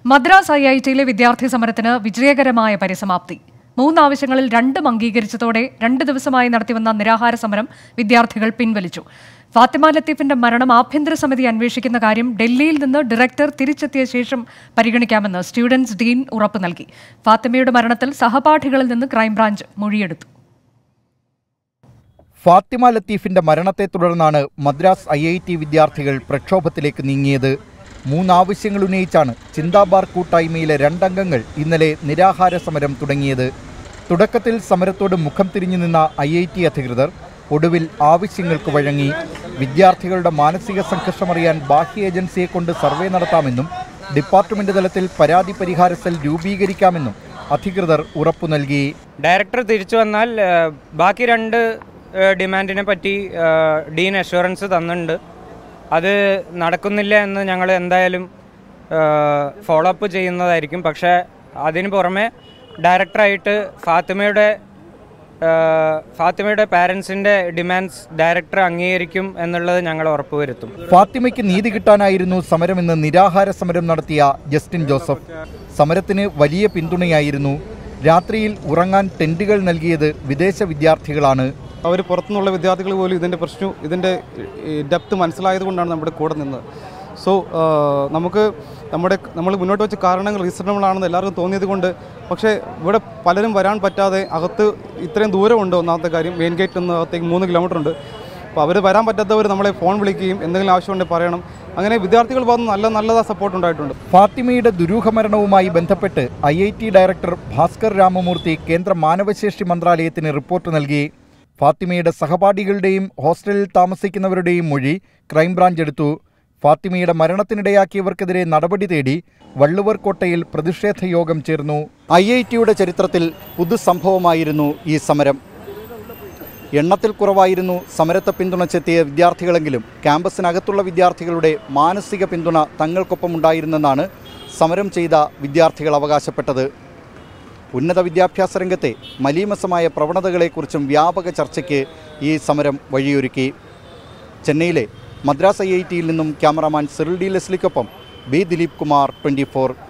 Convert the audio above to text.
Madras I I ടിയിലെ വിദ്യാർത്ഥി സമരത്തിന് വിജയകരമായ പരിസമാപ്തി മൂന്ന് ആവശ്യങ്ങളിൽ രണ്ടും അംഗീകരിച്ചതോടെ രണ്ട് ദിവസമായി നടത്തിവന്ന നിരാഹാര സമരം വിദ്യാർത്ഥികൾ പിൻവലിച്ചു ഫാത്തിമ ലത്തീഫിന്റെ മരണം ആഭ്യന്തര സമിതി അന്വേഷിക്കുന്ന കാര്യം ഡൽഹിയിൽ നിന്ന് ഡയറക്ടർ തിരിച്ചെത്തിയ ശേഷം പരിഗണിക്കാമെന്ന് സ്റ്റുഡൻസ് ഡീൻ ഉറപ്പു നൽകി ഫാത്തിമയുടെ മരണത്തിൽ സഹപാഠികളിൽ നിന്ന് ക്രൈംബ്രാഞ്ച് മൊഴിയെടുത്തു ഫാത്തിമ ലത്തീഫിന്റെ മരണത്തെ തുടർന്നാണ് മദ്രാസ് ഐ ഐ ടി വിദ്യാർത്ഥികൾ പ്രക്ഷോഭത്തിലേക്ക് നീങ്ങിയത് മൂന്നാവശ്യങ്ങൾ ഉന്നയിച്ചാണ് ചിന്താബാർ കൂട്ടായ്മയിലെ രണ്ടംഗങ്ങൾ ഇന്നലെ നിരാഹാര സമരം തുടങ്ങിയത് തുടക്കത്തിൽ സമരത്തോട് മുഖം തിരിഞ്ഞു നിന്ന ഐ ഐ ടി അധികൃതർ ഒടുവിൽ ആവശ്യങ്ങൾക്ക് വഴങ്ങി വിദ്യാർത്ഥികളുടെ മാനസിക സംഘർഷമറിയാൻ ബാഹ്യ ഏജൻസിയെ കൊണ്ട് സർവേ നടത്താമെന്നും ഡിപ്പാർട്ട്മെന്റ് തലത്തിൽ പരാതി പരിഹാര സെൽ രൂപീകരിക്കാമെന്നും അധികൃതർ ഉറപ്പു നൽകി ഡയറക്ടർ തിരിച്ചു വന്നാൽ ആ, ബാക്കി രണ്ട് ആ, ഡിമാൻഡിനെ പറ്റി ആ, ഡീൻ അഷുറൻസ് തന്നിട്ടുണ്ട് അത് നടക്കുന്നില്ല എന്ന് ഞങ്ങൾ എന്തായാലും ഫോളോ അപ്പ് ചെയ്യുന്നതായിരിക്കും പക്ഷേ അതിന് പുറമെ ഡയറക്ടറായിട്ട് ഫാത്തിമയുടെ ആ, ഫാത്തിമയുടെ പാരൻസിൻ്റെ ഡിമാൻഡ്സ് ഡയറക്ടർ അംഗീകരിക്കും എന്നുള്ളത് ഞങ്ങൾ ഉറപ്പുവരുത്തും ഫാത്തിമയ്ക്ക് നീതി കിട്ടാനായിരുന്നു സമരമെന്ന് നിരാഹാര സമരം നടത്തിയ ജസ്റ്റിൻ ജോസഫ് സമരത്തിന് വലിയ പിന്തുണയായിരുന്നു രാത്രിയിൽ ഉറങ്ങാൻ ടെന്റുകൾ നൽകിയത് വിദേശ വിദ്യാർത്ഥികളാണ് അവർ പുറത്തുനിന്നുള്ള വിദ്യാർത്ഥികൾ പോലും ഇതിൻ്റെ പ്രശ്നം ഇതിൻ്റെ ഡെപ്ത് മനസ്സിലായത് കൊണ്ടാണ് നമ്മുടെ കൂടെ നിന്നത് സോ നമുക്ക് നമ്മുടെ നമ്മൾ മുന്നോട്ട് വെച്ച കാരണങ്ങൾ റീസണബിൾ ആണെന്ന് എല്ലാവർക്കും തോന്നിയത് കൊണ്ട് പക്ഷേ ഇവിടെ പലരും വരാൻ പറ്റാതെ അകത്ത് ഇത്രയും ദൂരമുണ്ട് ഒന്നാമത്തെ കാര്യം മെയിൻ ഗേറ്റിൽ നിന്ന് അകത്തേക്ക് മൂന്ന് കിലോമീറ്റർ ഉണ്ട് അപ്പോൾ അവർ വരാൻ പറ്റാത്തവർ നമ്മളെ ഫോൺ വിളിക്കുകയും എന്തെങ്കിലും ആവശ്യമുണ്ടെങ്കിൽ പറയണം അങ്ങനെ വിദ്യാർത്ഥികൾ ഭാഗത്ത് നല്ല നല്ലതാ സപ്പോർട്ട് ഉണ്ടായിട്ടുണ്ട് ഫാത്തിമയുടെ ദുരൂഹമരണവുമായി ബന്ധപ്പെട്ട് I I T director Bhaskar Ramamurthy കേന്ദ്ര മാനവശേഷി മന്ത്രാലയത്തിന് റിപ്പോർട്ട് നൽകി ഫാത്തിമയുടെ സഹപാഠികളുടെയും ഹോസ്റ്റലിൽ താമസിക്കുന്നവരുടെയും മൊഴി ക്രൈംബ്രാഞ്ച് എടുത്തു ഫാത്തിമയുടെ മരണത്തിനിടയാക്കിയവർക്കെതിരെ നടപടി തേടി വള്ളുവർ കോട്ടയിൽ പ്രതിഷേധ യോഗം ചേർന്നു ഐ ഐ ടിയുടെ ചരിത്രത്തിൽ പുതുസംഭവമായിരുന്നു ഈ സമരം എണ്ണത്തിൽ കുറവായിരുന്നു സമരത്തെ പിന്തുണച്ചെത്തിയ വിദ്യാർത്ഥികളെങ്കിലും ക്യാമ്പസിനകത്തുള്ള വിദ്യാർത്ഥികളുടെ മാനസിക പിന്തുണ തങ്ങൾക്കൊപ്പം ഉണ്ടായിരുന്നെന്നാണ് സമരം ചെയ്ത വിദ്യാർത്ഥികൾ അവകാശപ്പെട്ടത് ഉന്നത വിദ്യാഭ്യാസ രംഗത്തെ മലീമസമായ പ്രവണതകളെക്കുറിച്ചും വ്യാപക ചർച്ചയ്ക്ക് ഈ സമരം വഴിയൊരുക്കി ചെന്നൈയിലെ മദ്രാസ് ഐ ഐ ടിയിൽ നിന്നും ക്യാമറാമാൻ സിറിൽ ഡി ലെസ്ലിക്കൊപ്പം ബി ദിലീപ് കുമാർ ട്വൻറ്റി